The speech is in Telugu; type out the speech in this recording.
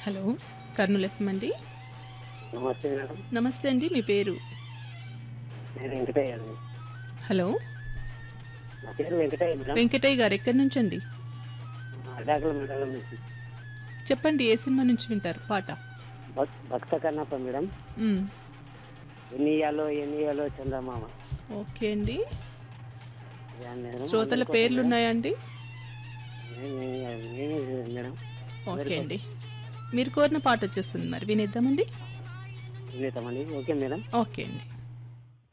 హలో కర్నూలు ఎఫ్ఎం అండి నమస్తే మేడం నమస్తే అండి మీ పేరు నేను వెంకటయ్య అండి హలో నా పేరు వెంకటయ్య మేడం వెంకటయ్య గారు ఎక్కడి నుంచి అండి అడాకుల మండలం నుంచి చెప్పండి ఏ సినిమా నుంచి వింటారు పాట భక్- భక్త కన్నప్ప మేడం మ్, ఎన్ని ఇయ్యాలో ఎన్ని ఇయ్యాలో చందమామ ఓకే అండి యా మేడం. శ్రోతల అందుకోసం పేర్లు మేడం. ఉన్నాయండి నేను- నేను- నేనే మేడం ఓకే అండి మీరు కోరిన పాట వచ్చేస్తుంది మరి వినేద్దామండి వినేతామండి ఓకే మేడం ఓకే అండి